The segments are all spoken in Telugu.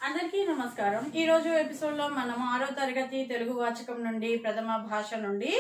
అందరికీ నమస్కారం ఈ రోజు ఎపిసోడ్ లో మనం ఆరో తరగతి తెలుగు వాచకం నుండి ప్రథమ భాష నుండి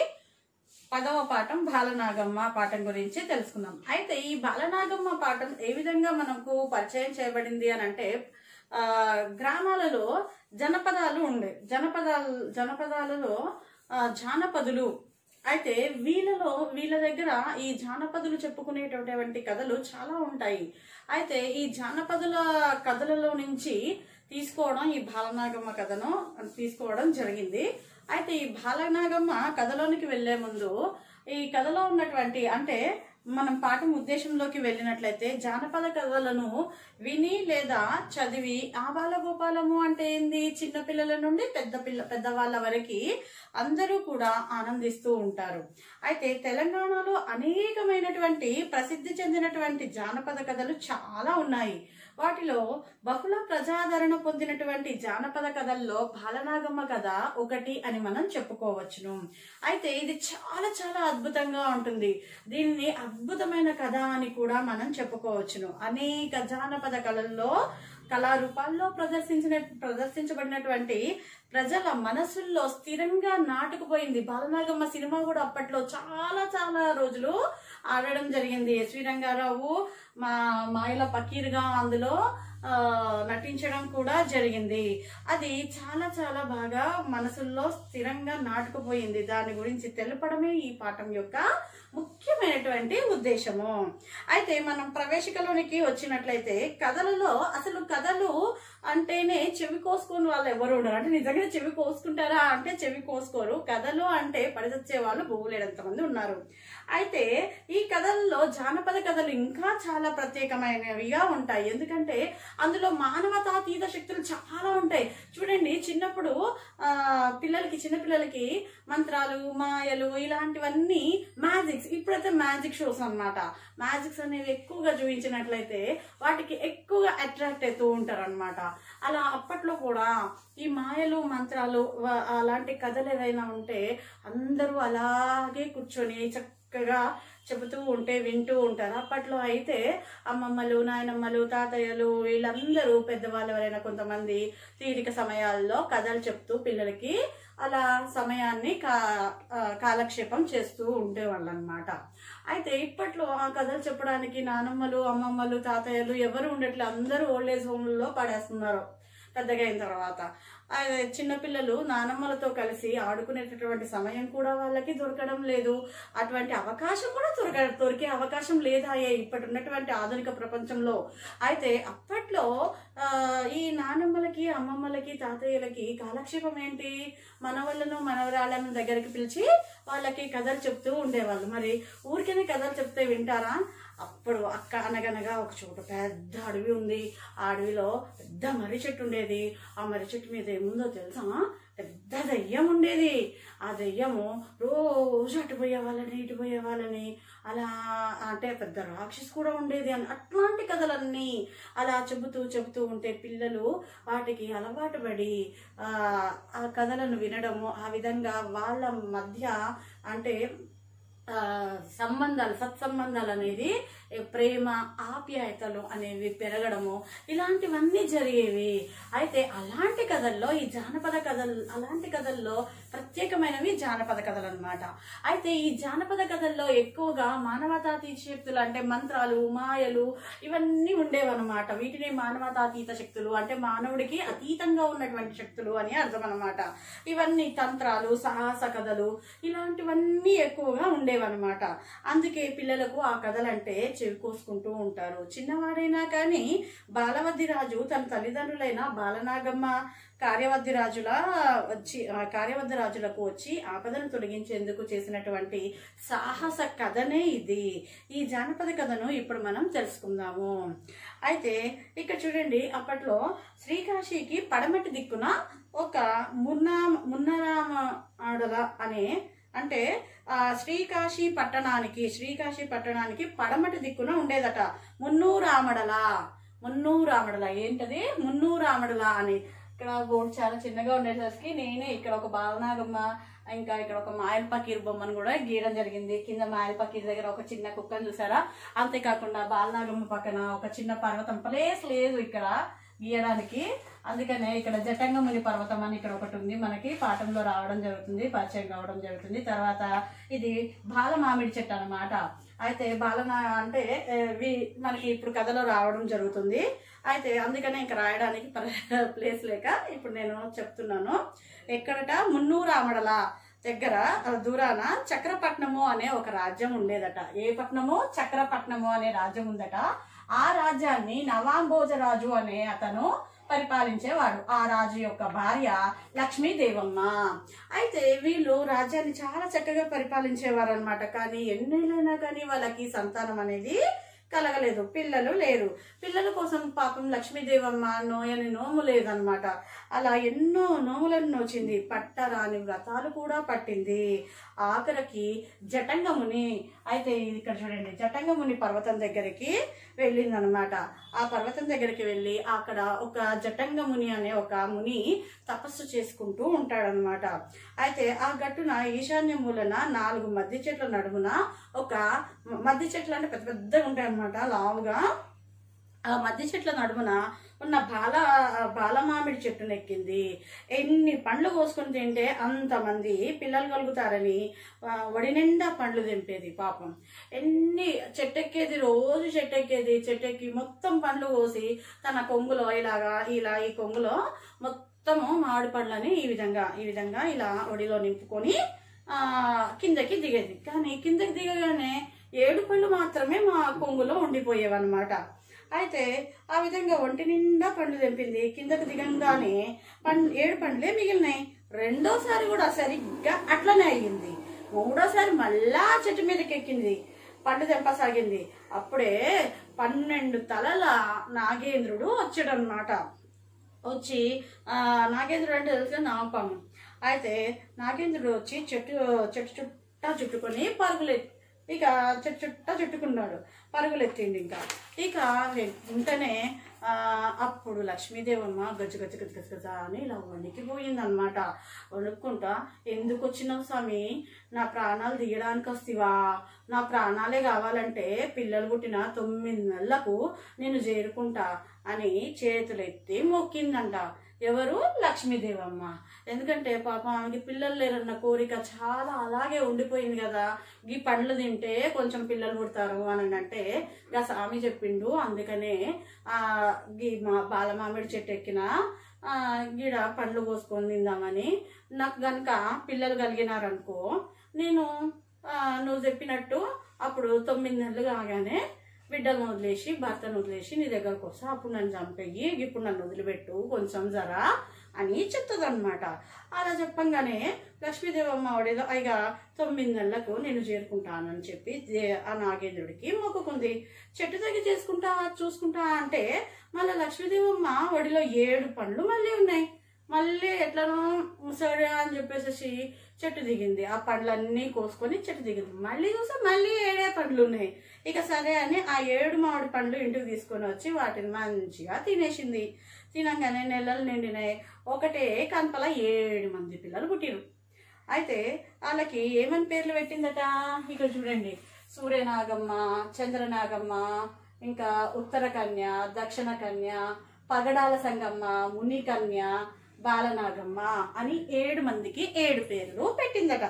పదవ పాఠం బాలనాగమ్మ పాఠం గురించి తెలుసుకుందాం అయితే ఈ బాలనాగమ్మ పాఠం ఏ విధంగా మనకు పరిచయం చేయబడింది అని అంటే ఆ, గ్రామాలలో జనపదాలు ఉండే జనపదాలు జనపదాలలో ఆ, జానపదులు అయితే వీళ్ళలో వీళ్ళ దగ్గర ఈ జానపదులు చెప్పుకునేటటువంటి కథలు చాలా ఉంటాయి అయితే ఈ జానపదుల కథలలో నుంచి తీసుకోవడం ఈ బాలనాగమ్మ కథను తీసుకోవడం జరిగింది అయితే ఈ బాలనాగమ్మ కథలోనికి వెళ్లే ముందు ఈ కథలో ఉన్నటువంటి అంటే మనం పాఠం ఉద్దేశంలోకి వెళ్ళినట్లయితే జానపద కథలను విని లేదా చదివి ఆ బాలగోపాలము అంటే ఏంది చిన్న పిల్లల నుండి పెద్ద పిల్ల పెద్దవాళ్ళ వరకు అందరూ కూడా ఆనందిస్తూ ఉంటారు అయితే తెలంగాణలో అనేకమైనటువంటి ప్రసిద్ధి చెందినటువంటి జానపద కథలు చాలా ఉన్నాయి వాటిలో బహుళ ప్రజాదరణ పొందినటువంటి జానపద కథల్లో బాలనాగమ్మ కథ ఒకటి అని మనం చెప్పుకోవచ్చును అయితే ఇది చాలా చాలా అద్భుతంగా ఉంటుంది దీనిని అద్భుతమైన కథ అని కూడా మనం చెప్పుకోవచ్చును అనేక జానపద కళల్లో కళారూపాల్లో ప్రదర్శించిన ప్రదర్శించబడినటువంటి ప్రజల మనసుల్లో స్థిరంగా నాటుకుపోయింది బాలనాగమ్మ సినిమా కూడా అప్పట్లో చాలా చాలా రోజులు ఆడడం జరిగింది ఎస్వి రంగారావు మా మాయల పకీర్గా అందులో ఆ, నటించడం కూడా జరిగింది అది చాలా చాలా బాగా మనసుల్లో స్థిరంగా నాటుకుపోయింది దాని గురించి తెలపడమే ఈ పాఠం యొక్క ముఖ్యమైనటువంటి ఉద్దేశము అయితే మనం ప్రవేశికలోనికి వచ్చినట్లయితే కథలలో అసలు కథలు అంటేనే చెవి కోసుకుని వాళ్ళు ఎవరు ఉండరు అంటే నిజంగా చెవి కోసుకుంటారా అంటే చెవి కోసుకోరు కథలు అంటే పరిచే వాళ్ళు బోలేడంత మంది ఉన్నారు అయితే ఈ కథల్లో జానపద కథలు ఇంకా చాలా ప్రత్యేకమైనవిగా ఉంటాయి ఎందుకంటే అందులో మానవతాతీత శక్తులు చాలా ఉంటాయి చూడండి చిన్నప్పుడు ఆ పిల్లలకి చిన్నపిల్లలకి మంత్రాలు మాయలు ఇలాంటివన్నీ మ్యాజిక్స్ ఇప్పుడైతే మ్యాజిక్ షోస్ అన్నమాట మ్యాజిక్స్ అనేవి ఎక్కువగా చూపించినట్లయితే వాటికి ఎక్కువగా అట్రాక్ట్ అవుతూ ఉంటారు అనమాట అలా అప్పట్లో కూడా ఈ మాయలు మంత్రాలు వ- అలాంటి కథలు ఏవైనా ఉంటే అందరూ అలాగే కూర్చొని చక్కగా చెబుతూ ఉంటే వింటూ ఉంటారు అప్పట్లో అయితే అమ్మమ్మలు నాయనమ్మలు తాతయ్యలు వీళ్ళందరూ పెద్దవాళ్ళు ఎవరైనా కొంతమంది తీరిక సమయాల్లో కథలు చెప్తూ పిల్లలకి అలా సమయాన్ని కా ఆ, కాలక్షేపం చేస్తూ ఉండేవాళ్ళు అనమాట అయితే ఇప్పట్లో ఆ కథలు చెప్పడానికి నానమ్మలు అమ్మమ్మలు తాతయ్యలు ఎవరు ఉండట్లే అందరూ ఓల్డ్ ఏజ్ హోమ్లలో పడేస్తున్నారు పెద్దగా అయిన తర్వాత అదే చిన్నపిల్లలు నానమ్మలతో కలిసి ఆడుకునేటటువంటి సమయం కూడా వాళ్ళకి దొరకడం లేదు అటువంటి అవకాశం కూడా దొరక దొరికే అవకాశం లేదాయే ఇప్పటి ఉన్నటువంటి ఆధునిక ప్రపంచంలో అయితే అప్పట్లో ఆ, ఈ నానమ్మలకి అమ్మమ్మలకి తాతయ్యలకి కాలక్షేపం ఏంటి మనవళ్ళను మనవరాళ్ళను దగ్గరికి పిలిచి వాళ్ళకి కథలు చెప్తూ ఉండేవాళ్ళు మరి ఊరికనే కథలు చెప్తే వింటారా అప్పుడు అక్క అనగనగా ఒక చోట పెద్ద అడవి ఉంది ఆ అడవిలో పెద్ద మర్రి చెట్టు ఉండేది ఆ మర్రి చెట్టు మీద ఏముందో తెలుసా పెద్ద దయ్యం ఉండేది ఆ దయ్యము రోజు అటు పోయే వాళ్ళని ఇటు పోయే వాళ్ళని అలా అంటే పెద్ద రాక్షసి కూడా ఉండేది అని అట్లాంటి కథలన్నీ అలా చెబుతూ చెబుతూ ఉంటే పిల్లలు వాటికి అలవాటు పడి ఆ, ఆ కథలను వినడము ఆ విధంగా వాళ్ళ మధ్య అంటే ఆ, సంబంధాలు సత్సంబంధాలు అనేది ఏ, ప్రేమ ఆప్యాయతలు అనేవి పెరగడము ఇలాంటివన్నీ జరిగేవి అయితే అలాంటి కథల్లో ఈ జానపద కథలు అలాంటి కథల్లో ప్రత్యేకమైనవి జానపద కథలు అనమాట అయితే ఈ జానపద కథల్లో ఎక్కువగా మానవతాతీత శక్తులు అంటే మంత్రాలు మాయలు ఇవన్నీ ఉండేవన్నమాట వీటిని మానవతాతీత శక్తులు అంటే మానవుడికి అతీతంగా ఉన్నటువంటి శక్తులు అని అర్థం అనమాట ఇవన్నీ తంత్రాలు సాహస కథలు ఇలాంటివన్నీ ఎక్కువగా ఉండేవన్నమాట అందుకే పిల్లలకు ఆ కథలంటే చెవి కోసుకుంటూ ఉంటారు చిన్నవాడైనా కానీ బాలవద్ది రాజు తన తల్లిదండ్రులైన బాలనాగమ్మ కార్యవద్ది రాజుల వచ్చి ఆ కార్యవద్ది రాజులకు వచ్చి ఆపదను తొలగించేందుకు చేసినటువంటి సాహస కథనే ఇది ఈ జానపద కథను ఇప్పుడు మనం తెలుసుకుందాము అయితే ఇక్కడ చూడండి అప్పట్లో శ్రీకాశీకి పడమటి దిక్కున ఒక మున్నా మున్నరామ ఆడల అనే అంటే ఆ శ్రీకాశీ పట్టణానికి శ్రీకాశీ పట్టణానికి పడమటి దిక్కున ఉండేదట మున్నూరామడల మున్నూరామడల ఏంటది మున్నూరామడల అని ఇక్కడ బోర్డు చాలా చిన్నగా ఉండేసరికి నేనే ఇక్కడ ఒక బాలనాగమ్మ ఇంకా ఇక్కడ ఒక మాయల్ పకీర్ బొమ్మను కూడా గీయడం జరిగింది కింద మాయల్ పకీర్ దగ్గర ఒక చిన్న కుక్కను చూసారా అంతేకాకుండా బాలనాగమ్మ పక్కన ఒక చిన్న పర్వతం ప్లేస్ లేదు ఇక్కడ గీయడానికి అందుకనే ఇక్కడ జటంగముని పర్వతం అని ఇక్కడ ఒకటి ఉంది మనకి పాఠంలో రావడం జరుగుతుంది పరిచయం కావడం జరుగుతుంది తర్వాత ఇది బాల మామిడి చెట్టు అన్నమాట అయితే బాలన అంటే ఏ, వి- మనకి ఇప్పుడు కథలో రావడం జరుగుతుంది అయితే అందుకనే ఇంకా రాయడానికి పర- ప్లేస్ లేక ఇప్పుడు నేను చెప్తున్నాను ఎక్కడట మున్నూరు ఆమడల దగ్గర ఆ, దూరాన చక్రపట్నము అనే ఒక రాజ్యం ఉండేదట ఏ పట్నము చక్రపట్నము అనే రాజ్యం ఉందట ఆ రాజ్యాన్ని నవాంబోజరాజు అనే అతను పరిపాలించేవాడు ఆ రాజు యొక్క భార్య లక్ష్మీదేవమ్మ అయితే వీళ్ళు రాజ్యాన్ని చాలా చక్కగా పరిపాలించేవారు అనమాట కానీ ఎన్నేళ్ళైనా కానీ వాళ్ళకి సంతానం అనేది కలగలేదు పిల్లలు లేరు పిల్లల కోసం పాపం లక్ష్మీదేవమ్మ నోయని నోము లేదనమాట అలా ఎన్నో నోములను నోచింది పట్టరాని వ్రతాలు కూడా పట్టింది ఆఖరికి జటంగముని అయితే ఇది ఇక్కడ చూడండి జటంగముని పర్వతం దగ్గరికి వెళ్ళిందనమాట ఆ పర్వతం దగ్గరికి వెళ్ళి అక్కడ ఒక జటంగముని అనే ఒక ముని తపస్సు చేసుకుంటూ ఉంటాడనమాట అయితే ఆ గట్టున ఈశాన్య మూలన నాలుగు మద్ది చెట్ల నడుమున ఒక మద్ది చెట్లు అంటే పెద్ద పెద్దగా ఉంటాయి అనమాట లావుగా ఆ మద్ది చెట్ల నడుమున ఉన్న బాల బాల మామిడి చెట్టును ఎక్కింది ఎన్ని పండ్లు కోసుకొని తింటే అంతమంది పిల్లలు కలుగుతారని ఆ, వడి నిండా పండ్లు తెంపేది పాపం ఎన్ని చెట్టెక్కేది రోజు చెట్టెక్కేది చెట్టెక్కి మొత్తం పండ్లు కోసి తన కొంగులో ఇలాగా ఇలా ఈ కొంగులో మొత్తము మామిడి పండ్లని ఈ విధంగా ఈ విధంగా ఇలా ఒడిలో నింపుకొని ఆ కిందకి దిగేది కానీ కిందకి దిగగానే ఏడు పళ్ళు మాత్రమే మా కొంగులో ఉండిపోయేవన్నమాట అయితే ఆ విధంగా ఒంటి నిండా పండ్లు తెంపింది కిందకి దిగంగానే పండ్లు ఏడు పండ్లే మిగిలినాయి రెండోసారి కూడా సరిగ్గా అట్లనే అయ్యింది మూడోసారి మళ్ళా చెట్టు మీదకి ఎక్కింది పండు తెంపసాగింది అప్పుడే పన్నెండు తలల నాగేంద్రుడు వచ్చాడనమాట వచ్చి ఆ, నాగేంద్రుడు అంటే తెలుసు నాగపాము అయితే నాగేంద్రుడు వచ్చి చెట్టు చెట్టు చుట్టా చుట్టుకొని పరుగులు ఎత్- ఇక చెట్టు చుట్టా చుట్టుకున్నాడు పరుగులు ఎత్తిండి ఇంకా ఇక వెంటనే ఆ, అప్పుడు లక్ష్మీదేవమ్మ గజ్జు గజ్జు గజ్జు గజ్జు గజ్జ అని ఇలా వణికిపోయిందనమాట వణుక్కుంటా ఎందుకు వచ్చినావు స్వామి నా ప్రాణాలు తీయడానికి వస్తావా నా ప్రాణాలే కావాలంటే పిల్లలు పుట్టిన తొమ్మిది నెలలకు నేను చేరుకుంటా అని చేతులెత్తి మొక్కిందంట ఎవరు లక్ష్మీదేవమ్మ ఎందుకంటే పాపం ఆమెకి పిల్లలు లేరన్న కోరిక చాలా అలాగే ఉండిపోయింది కదా ఈ పండ్లు తింటే కొంచెం పిల్లలు పుడతారు అని అంటే ఇక స్వామి చెప్పిండు అందుకనే ఆ గీ మా బాలమామిడి చెట్టు ఎక్కిన ఆ, గీడ పండ్లు కోసుకొని తిందామని నాకు గనుక పిల్లలు కలిగినారనుకో నేను ఆ, నువ్వు చెప్పినట్టు అప్పుడు తొమ్మిది నెలలు కాగానే బిడ్డలను వదిలేసి భర్తను వదిలేసి నీ దగ్గరకు వస్తా అప్పుడు నన్ను చంపేయి ఇప్పుడు నన్ను వదిలిపెట్టు కొంచెం జరా అని చెప్తుంది అనమాట అలా చెప్పంగానే లక్ష్మీదేవమ్మ ఆవిడేదో ఇక తొమ్మిది నెలలకు నేను చేరుకుంటానని చెప్పి దే- ఆ నాగేంద్రుడికి మొక్కుకుంది చెట్టు దగ్గర చేసుకుంటా చూసుకుంటా అంటే మళ్ళీ లక్ష్మీదేవమ్మ ఒడిలో ఏడు పండ్లు మళ్ళీ ఉన్నాయి మళ్ళీ ఎట్లనో సరే అని చెప్పేసి చెట్టు దిగింది ఆ పండ్లన్నీ కోసుకొని చెట్టు దిగింది మళ్ళీ చూస్తే మళ్ళీ ఏడే పండ్లు ఉన్నాయి ఇక సరే అని ఆ ఏడు మామిడి పండ్లు ఇంటికి తీసుకొని వచ్చి వాటిని మంచిగా తినేసింది తినంగానే నెలలు నిండినాయి ఒకటే కనపల ఏడు మంది పిల్లలు పుట్టిరు అయితే వాళ్ళకి ఏమని పేర్లు పెట్టిందట ఇక్కడ చూడండి సూర్యనాగమ్మ చంద్రనాగమ్మ ఇంకా ఉత్తర కన్య దక్షిణ కన్య పగడాల సంగమ్మ మునికన్య బాలనాగమ్మ అని ఏడు మందికి ఏడు పేర్లు పెట్టిందట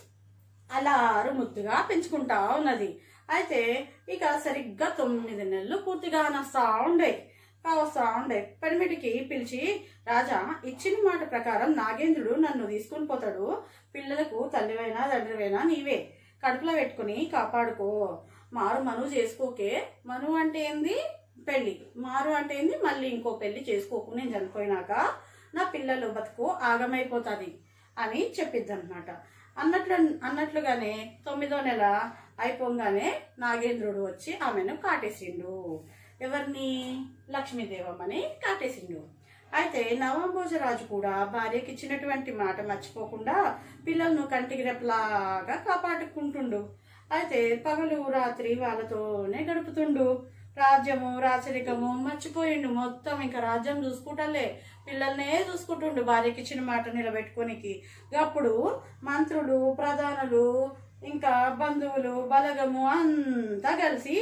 అలారు ముద్దుగా పెంచుకుంటా ఉన్నది అయితే ఇక సరిగ్గా తొమ్మిది నెలలు పూర్తిగా నస్తా ఉండే కావస్తా ఉండే పెరిమిటికి పిలిచి రాజా ఇచ్చిన మాట ప్రకారం నాగేంద్రుడు నన్ను తీసుకుని పోతాడు పిల్లలకు తల్లివైనా తండ్రివైనా నీవే కడుపులో పెట్టుకుని కాపాడుకో మారు మనువు చేసుకోకే మనువు అంటే ఏంది పెళ్లి మారు అంటే ఏంది మళ్ళీ ఇంకో పెళ్లి చేసుకోకు నేను చనిపోయినాక నా పిల్లలు బతుకు ఆగమైపోతుంది అని చెప్పిద్ది అనమాట అన్నట్లు అన్నట్లుగానే తొమ్మిదో నెల అయిపోగానే నాగేంద్రుడు వచ్చి ఆమెను కాటేసిండు ఎవరిని లక్ష్మీదేవమ్మని కాటేసిండు అయితే నవంభోజరాజు కూడా భార్యకి ఇచ్చినటువంటి మాట మర్చిపోకుండా పిల్లలను కంటికి రెప్పలాగా కాపాడుకుంటుండు అయితే పగలు రాత్రి వాళ్ళతోనే గడుపుతుండు రాజ్యము రాచరికము మర్చిపోయిండు మొత్తం ఇంకా రాజ్యం చూసుకుంటలే పిల్లల్నే చూసుకుంటుండు భార్యకి ఇచ్చిన మాట నిలబెట్టుకోనికి అప్పుడు మంత్రులు ప్రధానులు ఇంకా బంధువులు బలగము అంతా కలిసి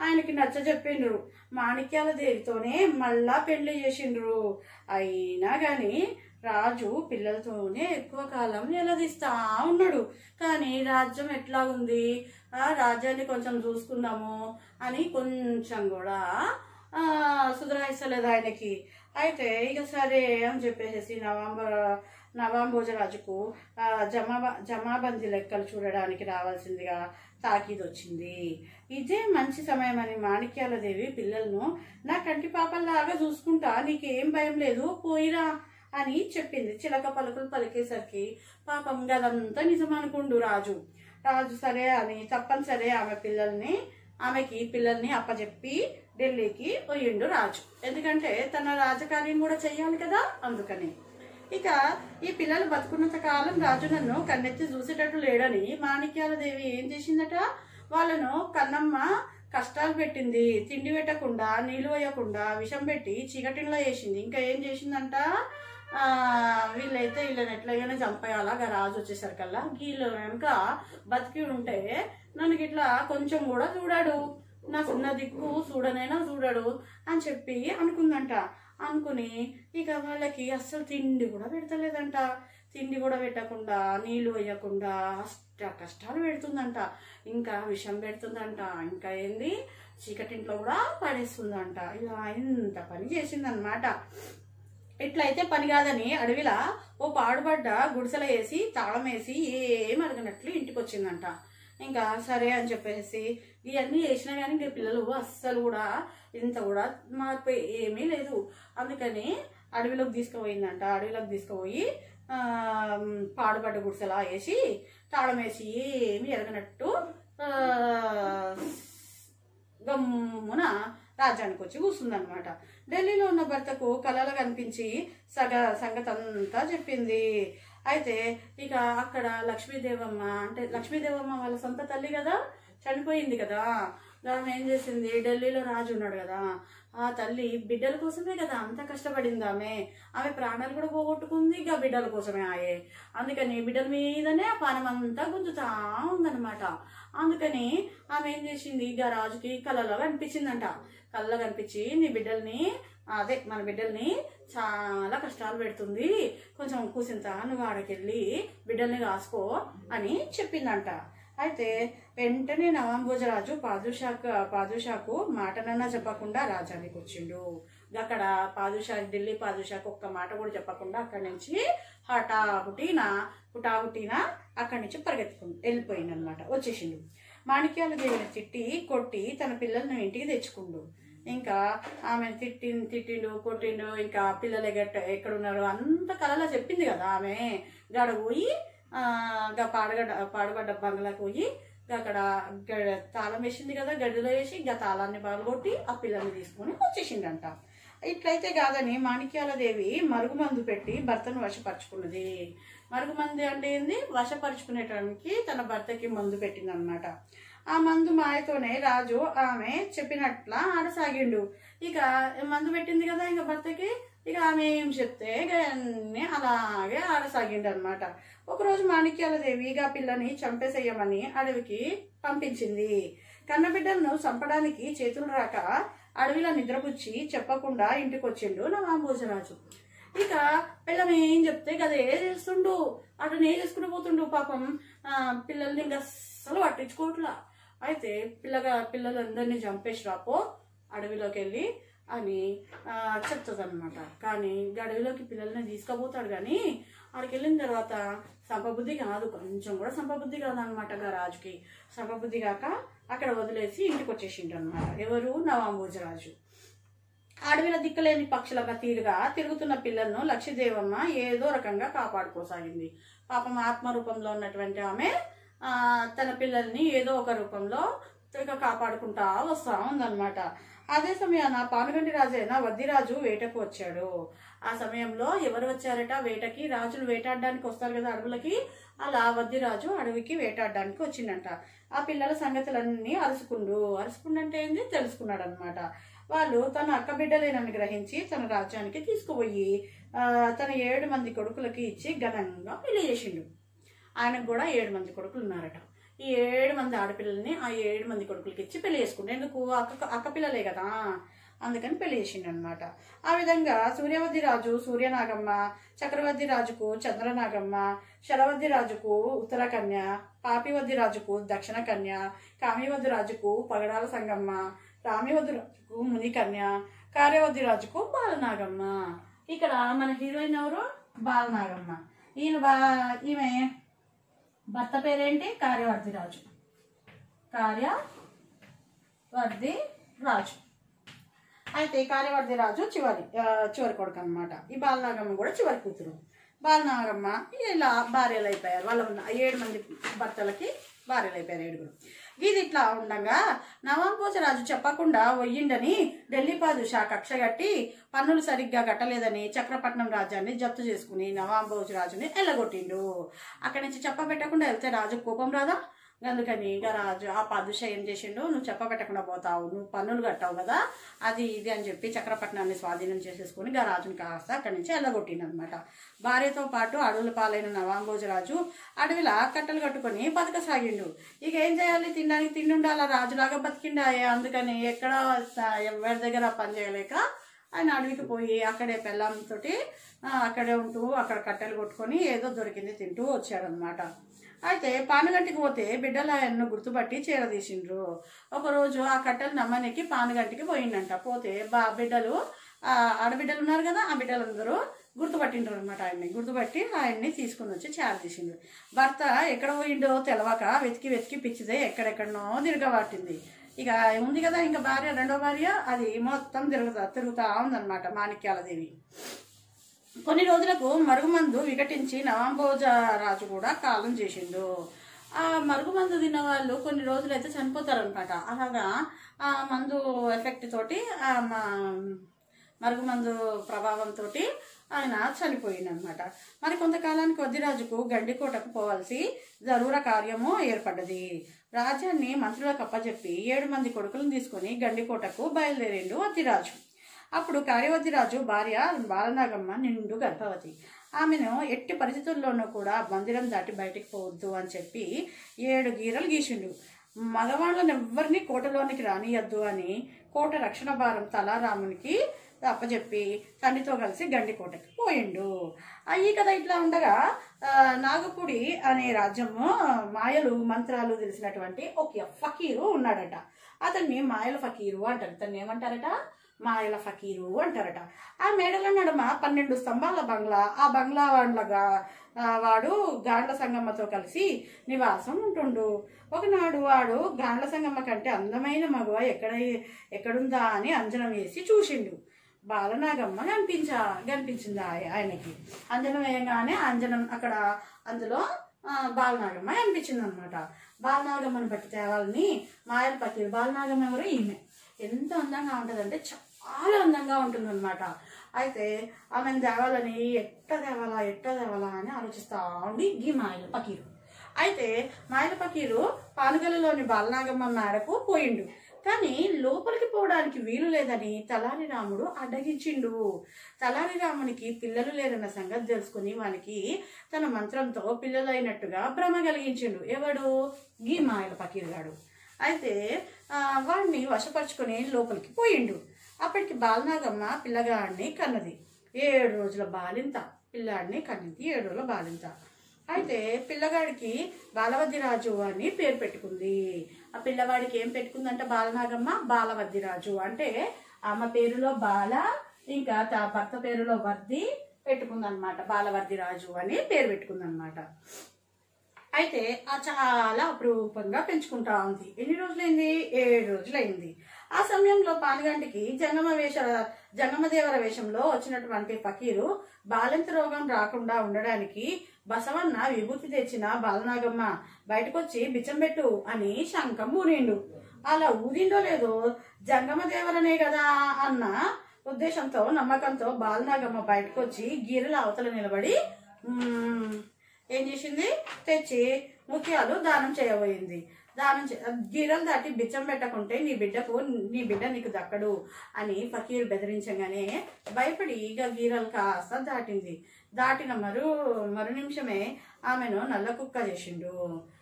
ఆయనకి నచ్చ చెప్పిండ్రు మాణిక్యాల దేవితోనే మళ్ళా పెళ్లి చేసిండ్రు అయినా గాని రాజు పిల్లలతోనే ఎక్కువ కాలం నిలదీస్తా ఉన్నాడు కానీ రాజ్యం ఎట్లా ఉంది ఆ రాజ్యాన్ని కొంచెం చూసుకుందాము అని కొంచెం కూడా ఆ, సుధరాయిస్తలేదు ఆయనకి అయితే ఇక సరే అని చెప్పేసి నవంబర్ నవాంబోజరాజుకు ఆ, జమా జమాబందీ లెక్కలు చూడడానికి రావాల్సిందిగా తాకీదు వచ్చింది ఇదే మంచి సమయం అని మాణిక్యాలదేవి పిల్లలను నా కంటి పాపల్లాగా చూసుకుంటా నీకేం భయం లేదు పోయిరా అని చెప్పింది చిలక పలుకులు పలికేసరికి పాపం గదంతా నిజం అనుకుండు రాజు రాజు సరే అని తప్పనిసరి ఆమె పిల్లల్ని ఆమెకి పిల్లల్ని అప్పచెప్పి ఢిల్లీకి పోయిండు రాజు ఎందుకంటే తన రాజకార్యం కూడా చెయ్యాలి కదా అందుకని ఇక ఈ పిల్లలు బతుకున్నంత కాలం రాజు నన్ను కన్నెత్తి చూసేటట్టు లేడని మాణిక్యాల దేవి ఏం చేసిందట వాళ్ళను కన్నమ్మ కష్టాలు పెట్టింది తిండి పెట్టకుండా నీళ్ళు వేయకుండా విషం పెట్టి చీకటిలో వేసింది ఇంకా ఏం చేసిందంట ఆ, వీళ్ళైతే వీళ్ళని ఎట్లాగైనా చంపేయాలా గా రాజు వచ్చేసరికల్లా వీళ్ళు కనుక బతికి ఉంటే నన్ను ఇట్లా కొంచెం కూడా చూడాడు నా చిన్న దిక్కు చూడనైనా చూడడు అని చెప్పి అనుకుందంట అనుకుని ఇక వాళ్ళకి అస్సలు తిండి కూడా పెడతలేదంట తిండి కూడా పెట్టకుండా నీళ్లు వేయకుండా అష్ట కష్టాలు పెడుతుందంట ఇంకా విషం పెడుతుందంట ఇంకా ఏంది చీకటింట్లో కూడా పడేస్తుందంట ఇలా ఇంత పని చేసిందనమాట ఇట్లయితే పని కాదని అడవిలా ఓ పాడుబడ్డ గుడిసెల వేసి తాళం వేసి ఏం అడగనట్లు ఇంటికి వచ్చిందంట ఇంకా సరే అని చెప్పేసి ఇవన్నీ చేసినా కానీ ఇంకా పిల్లలు అస్సలు కూడా ఇంత కూడా మార్పు ఏమీ లేదు అందుకని అడవిలోకి తీసుకుపోయిందంట అడవిలోకి తీసుకుపోయి ఆ, పాడుబడ్డ గుడిసెలా వేసి తాళం వేసి ఏమి ఎరగనట్టు ఆ, గమ్మున రాజ్యానికి వచ్చి కూర్చుందనమాట ఢిల్లీలో ఉన్న భర్తకు కళలు కనిపించి సగ సంగతంతా చెప్పింది అయితే ఇక అక్కడ లక్ష్మీదేవమ్మ అంటే లక్ష్మీదేవమ్మ వాళ్ళ సొంత తల్లి కదా చనిపోయింది కదా ఆమె ఏం చేసింది ఢిల్లీలో రాజు ఉన్నాడు కదా ఆ తల్లి బిడ్డల కోసమే కదా అంత కష్టపడింది ఆమె ఆమె ప్రాణాలు కూడా పోగొట్టుకుంది ఇక బిడ్డల కోసమే ఆయే అందుకని బిడ్డల మీదనే ఆ పానం అంతా గుంజుతా ఉందన్నమాట అందుకని ఆమె ఏం చేసింది ఇక రాజుకి కళ్ళలో కనిపించిందంట కళ్ళలో కనిపించి నీ బిడ్డల్ని అదే మన బిడ్డల్ని చాలా కష్టాలు పెడుతుంది కొంచెం కూసింత నువ్వు ఆడకెళ్ళి బిడ్డల్ని కాసుకో అని చెప్పిందంట అయితే వెంటనే నవాంబోజరాజు పాదుషాకు పాదుషాకు మాటనన్నా చెప్పకుండా రాజానికి వచ్చిండు అక్కడ పాదుషా ఢిల్లీ పాదుషాకు ఒక్క మాట కూడా చెప్పకుండా అక్కడి నుంచి హఠాహుటీన హుటాహుటీన అక్కడి నుంచి పరిగెత్తుకుని వెళ్ళిపోయిండు అనమాట వచ్చేసిండు మాణిక్యాల దేవిని తిట్టి కొట్టి తన పిల్లల్ని ఇంటికి తెచ్చుకుండు ఇంకా ఆమె తిట్టి తిట్టిండు కొట్టిండు ఇంకా పిల్లలు ఎగట్ట ఎక్కడున్నారు అంత కళలో చెప్పింది కదా ఆమె గడ పోయి ఆ, గా పాడగడ్డ పాడుగడ్డ బంగ్లాకి పోయి గా అక్కడ గ- తాళం వేసింది కదా గడ్డిలో వేసి ఇంకా తాళాన్ని పగలగొట్టి ఆ పిల్లల్ని తీసుకొని వచ్చేసిండంట ఇట్లయితే కాదని మాణిక్యాల దేవి మరుగుమందు పెట్టి భర్తను వశపరుచుకున్నది మరుగుమంది అంటే ఏంది వశపరుచుకునేటానికి తన భర్తకి మందు పెట్టిందనమాట ఆ మందు మాయతోనే రాజు ఆమె చెప్పినట్ల ఆడసాగిండు ఇక మందు పెట్టింది కదా ఇంకా భర్తకి ఇక ఆమె ఏం చెప్తే ఇక అన్నీ అలాగే ఆడసాగిండు అనమాట ఒకరోజు మాణిక్యాల దేవి ఇక ఆ పిల్లని చంపేసేయమని అడవికి పంపించింది కన్నబిడ్డలను చంపడానికి చేతులు రాక అడవిలో నిద్రపుచ్చి చెప్పకుండా ఇంటికి వచ్చిండు నవాంబోజరాజు ఇక పిల్లం ఏం చెప్తే కదా ఏ చేస్తుండు అటు ఏ చేసుకుంటూ పోతుండు పాపం ఆ, పిల్లల్ని ఇంకా అస్సలు పట్టించుకోవట్లా అయితే పిల్లగా పిల్లలందరినీ చంపేసి రాపో అడవిలోకి వెళ్ళి అని చెప్తుంది అనమాట కానీ ఈ అడవిలోకి పిల్లల్ని తీసుకుపోతాడు కానీ అక్కడికి వెళ్ళిన తర్వాత సంపబుద్ధి కాదు కొంచెం కూడా సంపబుద్ధి కాదనమాట గా రాజుకి సంపబుద్ధి కాక అక్కడ వదిలేసి ఇంటికి వచ్చేసిండు అనమాట ఎవరు నవాంబోజరాజు అడవిలో దిక్కులేని పక్షుల తీరుగా తిరుగుతున్న పిల్లలను లక్ష్మీదేవమ్మ ఏదో రకంగా కాపాడుకోసాగింది పాపం ఆత్మ రూపంలో ఉన్నటువంటి ఆమె ఆ, తన పిల్లల్ని ఏదో ఒక రూపంలో ఇక కాపాడుకుంటా వస్తా ఉందన్నమాట అదే సమయాన పానుగంటి రాజైన వద్దిరాజు వేటకు వచ్చాడు ఆ సమయంలో ఎవరు వచ్చారట వేటకి రాజులు వేటాడడానికి వస్తారు కదా అడవులకి అలా వద్దిరాజు అడవికి వేటాడడానికి వచ్చిండంట ఆ పిల్లల సంగతులన్నీ అరుసుకుండు అరుసుకుండు అంటే ఏంది తెలుసుకున్నాడు అనమాట వాళ్ళు తన అక్క బిడ్డలేనని గ్రహించి తన రాజ్యానికి తీసుకుపోయి ఆ, తన ఏడు మంది కొడుకులకి ఇచ్చి ఘనంగా పెళ్లి చేసిండు ఆయనకు కూడా ఏడు మంది కొడుకులు ఉన్నారట ఈ ఏడు మంది ఆడపిల్లల్ని ఆ ఏడు మంది కొడుకులకి ఇచ్చి పెళ్లి చేసుకుంటాడు ఎందుకు అక్క అక్క పిల్లలే కదా అందుకని పెళ్లి చేసిండు అనమాట ఆ విధంగా సూర్యవతి రాజు సూర్యనాగమ్మ చక్రవర్తి రాజుకు చంద్రనాగమ్మ శరవతి రాజుకు ఉత్తర కన్య పాపివద్ది రాజుకు దక్షిణ కన్య కామివద్ది రాజుకు పగడాల సంగమ్మ రామివద్ది రాజుకు మునికన్య కార్యవద్ది రాజుకు బాలనాగమ్మ ఇక్కడ మన హీరోయిన్ ఎవరు బాలనాగమ్మ ఈయన బా ఈమె భర్త పేరేంటి కార్యవర్ధి రాజు కార్యవర్ధి రాజు అయితే కార్యవర్ధి రాజు చివరి ఆ, చివరి కొడుకు అనమాట ఈ బాలనాగమ్మ కూడా చివరి కూతురు బాలనాగమ్మ ఇలా భార్యలు అయిపోయారు వాళ్ళ ఉన్న ఏడు మంది భర్తలకి భార్యలు అయిపోయారు ఏడుగురు ఇది ఇట్లా ఉండగా నవాంభోజరాజు చెప్పకుండా వయ్యిండని ఢిల్లీ పాదుషా కక్ష కట్టి పన్నులు సరిగ్గా కట్టలేదని చక్రపట్నం రాజ్యాన్ని జప్తు చేసుకుని నవాంభోజ రాజుని ఎల్లగొట్టిండు అక్కడి నుంచి చెప్పబెట్టకుండా వెళ్తే రాజు కోపం రాదా అందుకని ఇక రాజు ఆ పాదుష ఏం చేసిండు నువ్వు చెప్పబెట్టకుండా పోతావు నువ్వు పన్నులు కట్టావు కదా అది ఇది అని చెప్పి చక్రపట్నాన్ని స్వాధీనం చేసేసుకుని ఇక రాజుని కాస్త అక్కడి నుంచి వెళ్ళగొట్టిండు అనమాట భార్యతో పాటు అడవుల పాలైన నవాంభోజరాజు అడవిలా కట్టెలు కట్టుకొని బతకసాగిండు ఇక ఏం చేయాలి తినడానికి తిండి ఉండాలా రాజులాగా బతికిండాయే అందుకని ఎక్కడ స- ఎవరి దగ్గర పని చేయలేక ఆయన అడవికి పోయి అక్కడే పెళ్ళంతోటి అక్కడే ఉంటూ అక్కడ కట్టెలు కొట్టుకొని ఏదో దొరికింది తింటూ వచ్చాడనమాట అయితే పానుగంటికి పోతే బిడ్డలు ఆయన్ను గుర్తుపట్టి చీరదీసిండ్రు ఒకరోజు ఆ కట్టెలు నమ్మనికి పానుగంటికి పోయిండంట పోతే బా బిడ్డలు ఆ ఆడబిడ్డలు ఉన్నారు కదా ఆ బిడ్డలందరూ గుర్తుపట్టిండ్రు అనమాట ఆయన్ని గుర్తుపట్టి ఆయన్ని తీసుకుని వచ్చి చేరదీసిండ్రు భర్త ఎక్కడ పోయిండో తెలవక వెతికి వెతికి పిచ్చిదే ఎక్కడెక్కడనో తిరగబట్టింది ఇక ఉంది కదా ఇంకా భార్య రెండో భార్య అది మొత్తం తిరుగుతా తిరుగుతా ఉందన్నమాట మాణిక్యాలదేవి కొన్ని రోజులకు మరుగుమందు వికటించి నవాంభోజ రాజు కూడా కాలం చేసిండు ఆ మరుగుమందు తిన్న వాళ్ళు కొన్ని రోజులు అయితే చనిపోతారనమాట అలాగా ఆ మందు ఎఫెక్ట్ తోటి ఆ మ- మరుగుమందు ప్రభావంతో ఆయన చనిపోయిందనమాట మరి కొంతకాలానికి వద్దిరాజుకు గండికోటకు పోవాల్సి జరూర కార్యము ఏర్పడ్డది రాజ్యాన్ని మంత్రులకు అప్పచెప్పి ఏడు మంది కొడుకులను తీసుకొని గండికోటకు బయలుదేరిండు వద్దిరాజు అప్పుడు కార్యవతిరాజు భార్య బాలనాగమ్మ నిండు గర్భవతి ఆమెను ఎట్టి పరిస్థితుల్లోనూ కూడా మందిరం దాటి బయటికి పోవద్దు అని చెప్పి ఏడు గీరలు గీసిండు మగవాళ్ళని ఎవ్వరిని కోటలోనికి రానియద్దు అని కోట రక్షణ భారం తలారామునికి అప్పచెప్పి తండ్రితో కలిసి గండికోటకి పోయిండు ఆ ఈ కథ ఇట్లా ఉండగా ఆ, నాగపుడి అనే రాజ్యము మాయలు మంత్రాలు తెలిసినటువంటి ఒక ఫకీరు ఉన్నాడట అతన్ని మాయల ఫకీరు అంటారు ఇతన్ని ఏమంటారట మాయల ఫకీరు అంటారట ఆ మేడల నడుమ పన్నెండు స్తంభాల బంగ్లా ఆ బంగ్లా వాళ్ళగా ఆ, వాడు గాండ్ల సంగమ్మతో కలిసి నివాసం ఉంటుండు ఒకనాడు వాడు గాండ్ల సంగమ్మ కంటే అందమైన మగవ ఎక్కడ ఎక్కడుందా అని అంజనం వేసి చూసిండు బాలనాగమ్మ కనిపించా కనిపించింది ఆయ- ఆయనకి అంజనం వేయగానే అంజనం అక్కడ అందులో ఆ, బాలనాగమ్మ కనిపించింది అనమాట బాలనాగమ్మని బట్టి తేవాలని మాయల పట్టి బాలనాగమ్మ ఎవరు ఈమె ఎంత అందంగా ఉంటుందంటే చాలా అందంగా ఉంటుందన్నమాట అయితే ఆమెను తేవాలని ఎట్ట తేవాలా ఎట్ట తేవాలా అని ఆలోచిస్తా ఉండి ఈ మాయల పకీరు అయితే మాయల పకీరు పానుగలలోని బాలనాగమ్మ మేడకు పోయిండు కానీ లోపలికి పోవడానికి వీలు లేదని తలారి రాముడు అడ్డగించిండు తలారి రామునికి పిల్లలు లేరన్న సంగతి తెలుసుకుని వానికి తన మంత్రంతో పిల్లలైనట్టుగా భ్రమ కలిగించిండు ఎవడు గీ మాయల పకీరుగాడు అయితే ఆ, వాడిని వశపరుచుకొని లోపలికి పోయిండు అప్పటికి బాలనాగమ్మ పిల్లగాడిని కన్నది ఏడు రోజుల బాలింత పిల్లాడిని కన్నింది ఏడు రోజుల బాలింత అయితే పిల్లగాడికి బాలవద్ది రాజు అని పేరు పెట్టుకుంది ఆ పిల్లవాడికి ఏం పెట్టుకుందంటే బాలనాగమ్మ బాలవద్ది రాజు అంటే ఆమె పేరులో బాల ఇంకా తా భర్త పేరులో వర్ది పెట్టుకుందనమాట బాలవర్ది రాజు అని పేరు పెట్టుకుందనమాట అయితే ఆ చాలా అపురూపంగా పెంచుకుంటా ఉంది ఎన్ని రోజులైంది ఏడు రోజులైంది ఆ సమయంలో పానుగంటికి జంగమ వేష జంగమదేవర వేషంలో వచ్చినటువంటి ఫకీరు బాలింత రోగం రాకుండా ఉండడానికి బసవన్న విభూతి తెచ్చిన బాలనాగమ్మ బయటకొచ్చి బిచ్చం పెట్టు అని శంఖం ఊరిండు అలా ఊదిండో లేదో జంగమదేవరనే కదా అన్న ఉద్దేశంతో నమ్మకంతో బాలనాగమ్మ బయటకు వచ్చి గీరల అవతల నిలబడి "మ్మ్, ఏం చేసింది తెచ్చి ముత్యాలు దానం చేయబోయింది దానం చే గీరలు దాటి బిచ్చం పెట్టకుంటే నీ బిడ్డకు నీ బిడ్డ నీకు దక్కడు అని ఫకీర్ బెదిరించగానే భయపడి ఇక గీరలు కాస్త దాటింది దాటిన మరు మరు నిమిషమే ఆమెను నల్ల కుక్క చేసిండు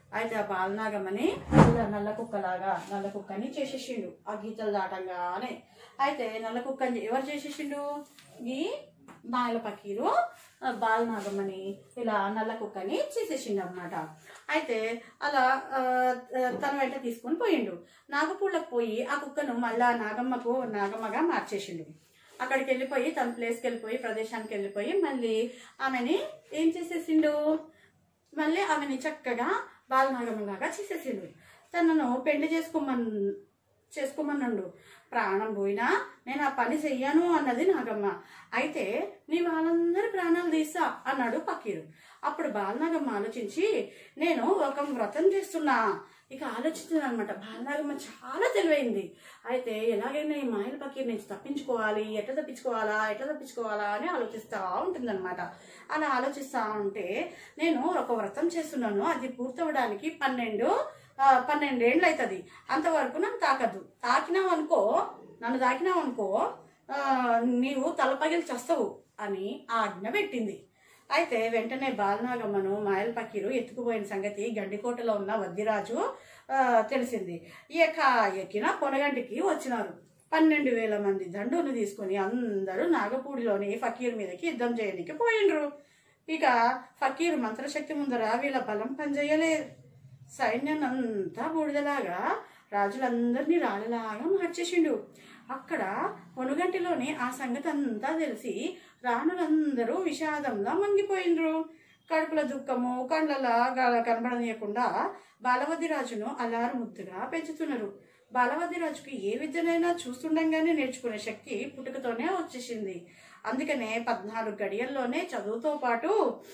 అయితే ఆ బాలనాగమ్మని ఇలా నల్ల కుక్కలాగా నల్ల కుక్కని చేసేసిండు ఆ గీతలు దాటంగానే అయితే నల్ల కుక్కని ఎవరు చేసేసిండు ఈ నాయల పకీరు ఆ బాలనాగమ్మని ఇలా నల్ల కుక్కని చేసేసిండు అనమాట అయితే అలా ఆ, తన వెంట తీసుకొని పోయిండు నాగపూళ్ళకు పోయి ఆ కుక్కను మళ్ళా నాగమ్మకు నాగమ్మగా మార్చేసిండు అక్కడికి వెళ్ళిపోయి తన ప్లేస్కి వెళ్ళిపోయి ప్రదేశానికి వెళ్ళిపోయి మళ్ళీ ఆమెని ఏం చేసేసిండు మళ్ళీ ఆమెని చక్కగా బాలనాగమ్మలాగా చేసేసిండు తనను పెళ్లి చేసుకోమని చేసుకోమన్నాడు ప్రాణం పోయినా నేను ఆ పని చెయ్యను అన్నది నాగమ్మ అయితే నీ వాళ్ళందరి ప్రాణాలు తీస్తా అన్నాడు పకీరు అప్పుడు బాలనాగమ్మ ఆలోచించి నేను ఒక వ్రతం చేస్తున్నా ఇక ఆలోచిస్తుంది అనమాట బాలనాగమ్మ చాలా తెలివైంది అయితే ఎలాగైనా ఈ మాయల పకీర్ నుంచి తప్పించుకోవాలి ఎట్లా తప్పించుకోవాలా ఎట్లా తప్పించుకోవాలా అని ఆలోచిస్తూ ఉంటుందన్నమాట అలా ఆలోచిస్తూ ఉంటే నేను ఒక వ్రతం చేస్తున్నాను అది పూర్తవడానికి పన్నెండు ఆ, పన్నెండేళ్ళు అవుతుంది అంతవరకు నన్ను తాకద్దు తాకినావు అనుకో నన్ను తాకినావు అనుకో ఆ, నీవు తలపగిలి చస్తావు అని ఆజ్ఞ పెట్టింది అయితే వెంటనే బాలనాగమ్మను మాయల పకీరు ఎత్తుకుపోయిన సంగతి గండికోటలో ఉన్న వద్దిరాజు ఆ, తెలిసింది ఇక ఎక్కిన పొనగంటికి వచ్చినారు పన్నెండు వేల మంది దండును తీసుకొని అందరూ నాగపూడిలోని ఫకీర్ మీదకి యుద్ధం చేయడానికి పోయిండ్రు ఇక ఫకీర్ మంత్రశక్తి ముందర వీళ్ళ బలం పనిచేయలే సైన్యాన్ని అంతా బూడిదలాగా రాజులందరినీ రాళ్ళలాగా మార్చేసిండు అక్కడ పొనుగంటిలోని ఆ సంగతి అంతా తెలిసి రాణులందరూ విషాదంగా మంగిపోయిండ్రు కడుపుల దుఃఖము కండ్లలా గ- కనబడనీయకుండా బాలవతి రాజును అలారు ముద్దుగా పెంచుతున్నారు బాలవతి రాజుకి ఏ విద్యనైనా చూస్తుండగానే నేర్చుకునే శక్తి పుట్టుకతోనే వచ్చేసింది అందుకనే పద్నాలుగు గడియల్లోనే చదువుతో పాటు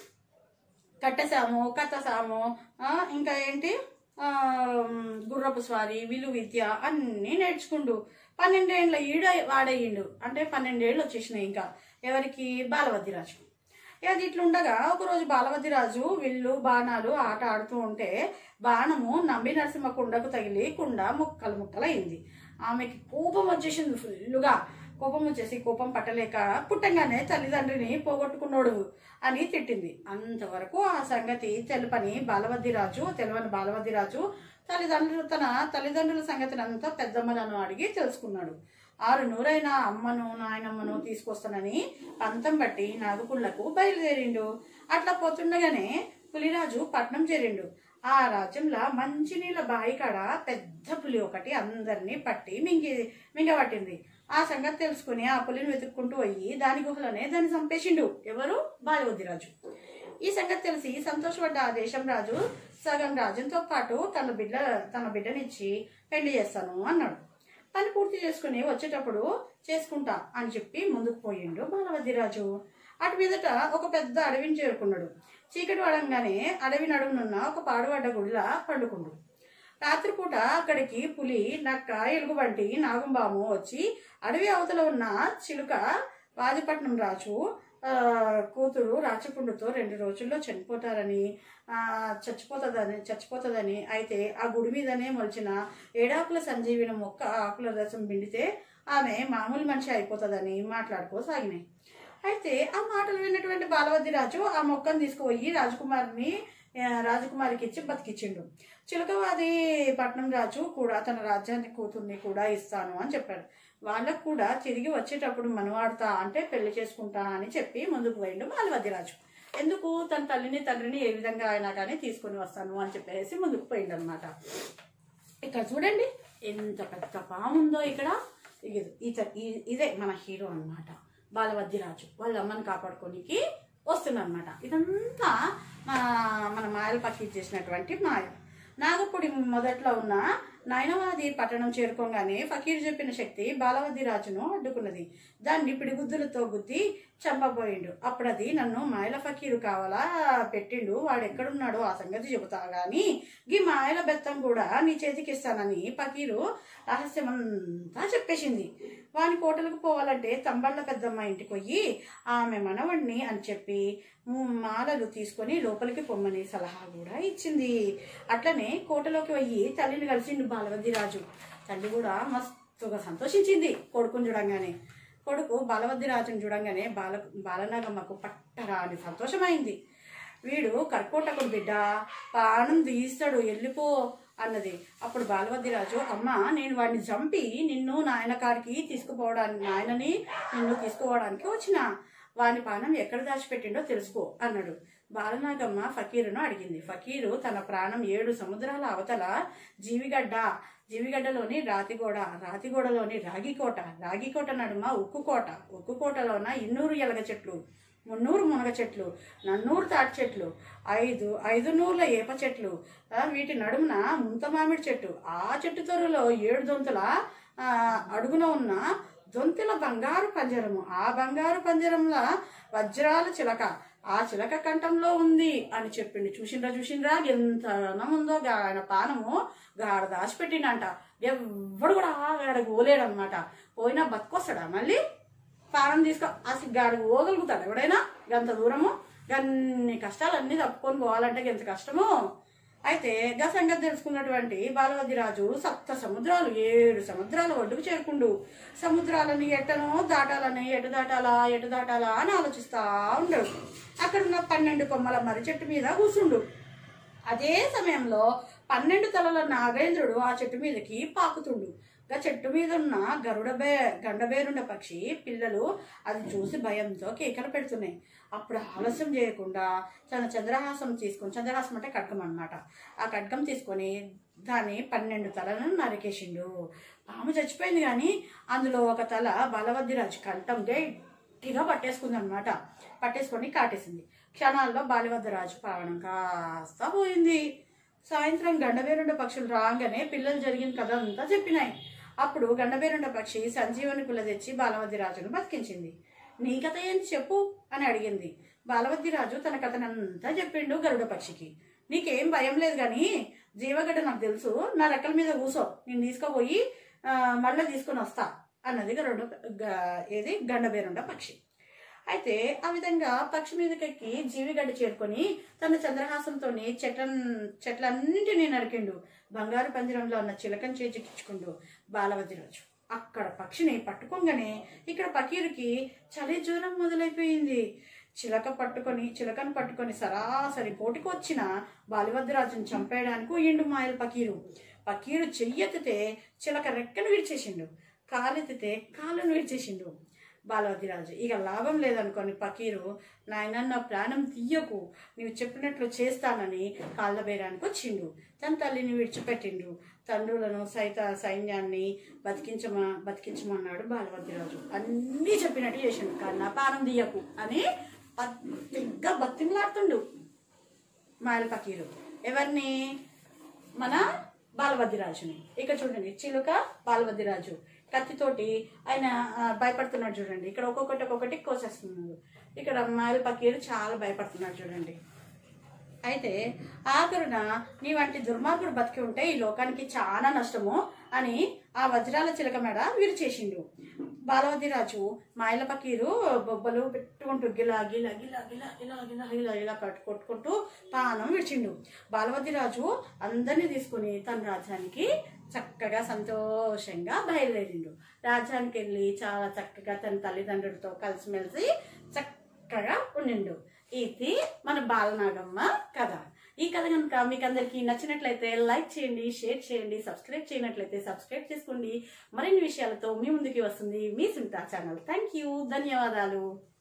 కట్టసాము కథసాము ఆ, ఇంకా ఏంటి ఆ, గుర్రపు స్వారీ విలు విద్య అన్నీ నేర్చుకుండు పన్నెండేళ్ళ ఈడ వాడయ్యిండు అంటే పన్నెండేళ్ళు వచ్చేసినాయి ఇంకా ఎవరికి బాలవద్దిరాజు అది ఇట్లుండగా ఒకరోజు బాలవద్దిరాజు విల్లు బాణాలు ఆట ఆడుతూ ఉంటే బాణము నంబి నరసింహ కుండకు తగిలి కుండ ముక్కలు ముక్కలైంది ఆమెకి కోపం వచ్చేసింది ఫుల్లుగా కోపం వచ్చేసి కోపం పట్టలేక పుట్టంగానే తల్లిదండ్రిని పోగొట్టుకున్నాడు అని తిట్టింది అంతవరకు ఆ సంగతి తెలుపని బాలవద్దిరాజు తెలివని బాలవద్దిరాజు తల్లిదండ్రులు తన తల్లిదండ్రుల సంగతిని అంతా పెద్దమ్మలను అడిగి తెలుసుకున్నాడు ఆరు నూరైన అమ్మను నాయనమ్మను తీసుకొస్తానని పంతం బట్టి నాగపుళ్లకు బయలుదేరిండు అట్లా పోతుండగానే పులిరాజు పట్నం చేరిండు ఆ రాజ్యంలో మంచినీళ్ళ బావి కాడ పెద్ద పులి ఒకటి అందరినీ పట్టి మింగి మింగబట్టింది ఆ సంగతి తెలుసుకుని ఆ పులిని వెతుక్కుంటూ పోయి దాని గుహలోనే దాన్ని చంపేసిండు ఎవరు బాలవద్దిరాజు ఈ సంగతి తెలిసి సంతోషపడ్డ ఆ దేశం రాజు సగం రాజ్యంతో పాటు తన బిడ్డ తన బిడ్డనిచ్చి పెళ్లి చేస్తాను అన్నాడు పని పూర్తి చేసుకుని వచ్చేటప్పుడు చేసుకుంటా అని చెప్పి ముందుకు పోయిండు బాలవద్దిరాజు అటు మీదట ఒక పెద్ద అడవిని చేరుకున్నాడు చీకటి పడంగానే అడవి నడుమునున్న ఒక పాడుబడ్డ గుడిలా పండుకుండు రాత్రిపూట అక్కడికి పులి నక్క ఎలుగుబంటి నాగంబాము వచ్చి అడవి అవతల ఉన్న చిలుక వాదిపట్నం రాజు ఆ, కూతురు రాచపుండుతో రెండు రోజుల్లో చనిపోతారని ఆ, చచ్చిపోతుందని చచ్చిపోతుందని అయితే ఆ గుడి మీదనే మొలిచిన ఏడాకుల సంజీవిన మొక్క ఆకుల రసం పిండితే ఆమె మామూలు మనిషి అయిపోతుందని మాట్లాడుకోసాగినాయి అయితే ఆ మాటలు విన్నటువంటి బాలవద్ది రాజు ఆ మొక్కను తీసుకుపోయి రాజకుమారిని ఆ, రాజకుమారికి ఇచ్చి బతికిచ్చిండు చిలకవాది పట్నం రాజు కూడా తన రాజ్యాన్ని కూతుర్ని కూడా ఇస్తాను అని చెప్పాడు వాళ్ళకు కూడా తిరిగి వచ్చేటప్పుడు మనవాడతా అంటే పెళ్లి చేసుకుంటా అని చెప్పి ముందుకు పోయిండు బాలవద్ది రాజు ఎందుకు తన తల్లిని తండ్రిని ఏ విధంగా అయినా కానీ తీసుకొని వస్తాను అని చెప్పేసి ముందుకు పోయిండు అనమాట ఇక్కడ చూడండి ఎంత పెద్ద పాము ఉందో ఇక్కడ ఇది ఇత- ఈ- ఇదే మన హీరో అన్నమాట బాలవద్దిరాజు వాళ్ళ అమ్మని కాపాడుకోనికి వస్తుందన్నమాట ఇదంతా మన మన మాయల పక్కి చేసినటువంటి మాయ నాగపుడి మొదట్లో ఉన్న నయనవాది పట్టణం చేరుకోగానే ఫకీర్ చెప్పిన శక్తి బాలవద్ది రాజును అడ్డుకున్నది దాన్ని పిడిగుద్దులతో గుద్ది చంపబోయిండు అప్పుడు అది నన్ను మాయల ఫకీరు కావాలా పెట్టిండు వాడు ఎక్కడున్నాడో ఆ సంగతి చెబుతా గాని గీ మాయల బెత్తం కూడా నీ చేతికి ఇస్తానని ఫకీరు రహస్యమంతా చెప్పేసింది వాని కోటలకు పోవాలంటే తంబళ్ళ పెద్దమ్మ ఇంటికి పోయి ఆమె మనవణ్ణి అని చెప్పి ము- మాలలు తీసుకొని లోపలికి పొమ్మని సలహా కూడా ఇచ్చింది అట్లనే కోటలోకి పోయి తల్లిని కలిసిండు బాలవద్ది రాజు తల్లి కూడా మస్తుగా సంతోషించింది కొడుకుని చూడంగానే కొడుకు బాలవద్ది రాజుని చూడంగానే బాల బాలనాగమ్మకు పట్టరా అని సంతోషమైంది వీడు కర్కోటకుడు బిడ్డ ప్రాణం తీస్తాడు వెళ్ళిపో అన్నది అప్పుడు బాలవద్దిరాజు అమ్మ నేను వాడిని చంపి నిన్ను నాయన కాడికి తీసుకుపోవడానికి నాయనని నిన్ను తీసుకుపోవడానికి వచ్చిన వాని ప్రాణం ఎక్కడ దాచిపెట్టిండో తెలుసుకో అన్నాడు బాలనాగమ్మ ఫకీరును అడిగింది ఫకీరు తన ప్రాణం ఏడు సముద్రాల అవతల జీవిగడ్డ జీవిగడ్డలోని రాతిగోడ రాతిగోడలోని రాగికోట రాగికోట నడుమ ఉక్కుకోట ఉక్కుకోటలోన ఇన్నూరు ఎలగ చెట్లు మున్నూరు మునగ చెట్లు నన్నూరు తాటి చెట్లు ఐదు ఐదు నూర్ల ఏప చెట్లు ఆ, వీటి నడుమున ముంత మామిడి చెట్టు ఆ చెట్టు తొర్రలో ఏడు దొంతుల ఆ, అడుగున ఉన్న దొంతుల బంగారు పంజరము ఆ బంగారు పంజరంలో వజ్రాల చిలక ఆ చిలక కంఠంలో ఉంది అని చెప్పిండు చూసిండ్రా చూసిండ్రా ఎంత అన్నం ఉందో గా- ఆయన పానము గాడ దాచిపెట్టిండంట ఎవ్వడు కూడా ఆ గాడ పోలేడనమాట పోయినా బతికొస్తాడా మళ్ళీ పానం తీసుకో అసలు గాడికి పోగలుగుతాడు ఎవడైనా గంత దూరము గన్ని కష్టాలన్నీ తప్పుకొని పోవాలంటే ఎంత కష్టమో అయితే గా సంగతి తెలుసుకున్నటువంటి బాలవద్దిరాజు సప్త సముద్రాలు ఏడు సముద్రాల ఒడ్డుకు చేరుకుండు సముద్రాలని ఎట్టనో దాటాలని ఎటు దాటాలా ఎటు దాటాలా అని ఆలోచిస్తా ఉండడు అక్కడున్న పన్నెండు కొమ్మల మర్రి చెట్టు మీద కూసుండు అదే సమయంలో పన్నెండు తలల నాగేంద్రుడు ఆ చెట్టు మీదకి పాకుతుండు గా చెట్టు మీద ఉన్న గరుడ బే గండబేరుండ పక్షి పిల్లలు అది చూసి భయంతో కేకలు పెడుతున్నాయి అప్పుడు ఆలస్యం చేయకుండా తన చంద్రహాసం తీసుకొని చంద్రహాసం అంటే ఖడ్గం అన్నమాట ఆ ఖడ్గం తీసుకొని దాని పన్నెండు తలను నరికేసిండు పాము చచ్చిపోయింది కానీ అందులో ఒక తల బలవద్దిరాజు కంఠం గట్టిగా పట్టేసుకుంది అనమాట పట్టేసుకొని కాటేసింది క్షణాల్లో బాలివద్దరాజు ప్రాణం కాస్త పోయింది సాయంత్రం గండబేరుండ పక్షులు రాగానే పిల్లలు జరిగిన కథ అంతా చెప్పినాయి అప్పుడు గండబేరుండ పక్షి సంజీవని పుల్ల తెచ్చి బాలవద్దిరాజును బతికించింది నీ కథ ఏంటి చెప్పు అని అడిగింది బాలవద్దిరాజు తన కథనంతా చెప్పిండు గరుడ పక్షికి నీకేం భయం లేదు కానీ జీవగడ్డ నాకు తెలుసు నా రెక్కల మీద కూసో నేను తీసుకుపోయి ఆ, మళ్ళీ తీసుకొని వస్తా అన్నది గరుడ గ- ఏది గండబేరుండ పక్షి అయితే ఆ విధంగా పక్షి మీదకెక్కి జీవిగడ్డ చేరుకొని తన చంద్రహాసంతో చెట్ల చెట్లన్నింటినీ నరికిండు బంగారు పంజరంలో ఉన్న చిలకను చేజిక్కించుకుండు బాలవతిరాజు అక్కడ పక్షిని పట్టుకోగానే ఇక్కడ పకీరుకి చలి జ్వరం మొదలైపోయింది చిలక పట్టుకొని చిలకను పట్టుకొని సరాసరి పోటీకి వచ్చిన బాలివద్రాజుని చంపేయడానికి పోయిండు మాయల పకీరు పకీరు చెయ్యెత్తితే చిలక రెక్కను విడిచేసిండు కాలెత్తితే కాళ్ళను విడిచేసిండు బాలవతిరాజు ఇక లాభం లేదనుకోని పకీరు నాయన నా ప్రాణం తీయకు నీవు చెప్పినట్లు చేస్తానని కాళ్ళ బేరానికి వచ్చిండు తన తల్లిని విడిచిపెట్టిండు తండ్రులను సైత సైన్యాన్ని బతికించమ బతికించమన్నాడు బాలవతిరాజు అన్నీ చెప్పినట్టు చేసిండు కానీ నా ప్రాణం తీయకు అని పత్తిగా బతిమలాడుతుండు మాయల పకీరు ఎవరిని మన బాలవద్దిరాజుని ఇక చూడండి చిలుక బాలవద్దిరాజు కత్తితోటి ఆయన ఆ, భయపడుతున్నాడు చూడండి ఇక్కడ ఒక్కొక్కటి ఒక్కొక్కటి కోసేస్తున్నాడు ఇక్కడ మాయల పకీరు చాలా భయపడుతున్నాడు చూడండి అయితే ఆఖరున నీ వంటి దుర్మార్గుడు బతికి ఉంటే ఈ లోకానికి చాలా నష్టము అని ఆ వజ్రాల చిలక మెడ విరిచేసిండు బాలవతిరాజు మాయల పకీరు బొబ్బలు పెట్టుకుంటూ గిలా గిలా గిలా గిలా గిలా గిలా గిలా ఇలా కట్టు కొట్టుకుంటూ పానం విడిచిండు బాలవతిరాజు అందరినీ తీసుకుని తన రాజ్యానికి చక్కగా సంతోషంగా బయలుదేరిండు రాజ్యానికి వెళ్ళి చాలా చక్కగా తన తల్లిదండ్రులతో కలిసిమెలిసి చక్కగా ఉండిండు ఇది మన బాలనాగమ్మ కథ ఈ కథ కనుక మీకు అందరికీ నచ్చినట్లయితే లైక్ చేయండి షేర్ చేయండి సబ్స్క్రైబ్ చేయనట్లయితే సబ్స్క్రైబ్ చేసుకోండి మరిన్ని విషయాలతో మీ ముందుకి వస్తుంది మీ సుంతా ఛానల్ థ్యాంక్ యూ ధన్యవాదాలు